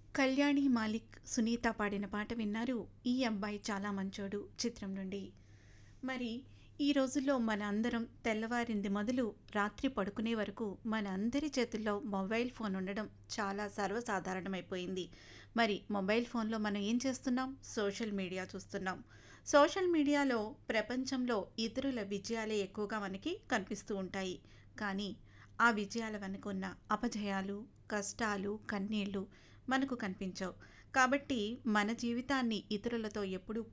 కళ్యాణి మాలిక్ సునీత పాడిన పాట విన్నారు ఈ అబ్బాయి చాలా మంచోడు చిత్రం నుండి మరి ఈ రోజుల్లో మన అందరం తెల్లవారింది మొదలు రాత్రి పడుకునే వరకు మన అందరి చేతుల్లో మొబైల్ ఫోన్ ఉండడం చాలా సర్వసాధారణమైపోయింది మరి మొబైల్ ఫోన్లో మనం ఏం చేస్తున్నాం సోషల్ మీడియా చూస్తున్నాం సోషల్ మీడియాలో ప్రపంచంలో ఇతరుల విజయాలే ఎక్కువగా మనకి కనిపిస్తూ ఉంటాయి కానీ ఆ విజయాల వెనుక ఉన్న అపజయాలు కష్టాలు కన్నీళ్ళు మనకు కనిపించవు కాబట్టి మన జీవితాన్ని ఇతరులతో ఎప్పుడూ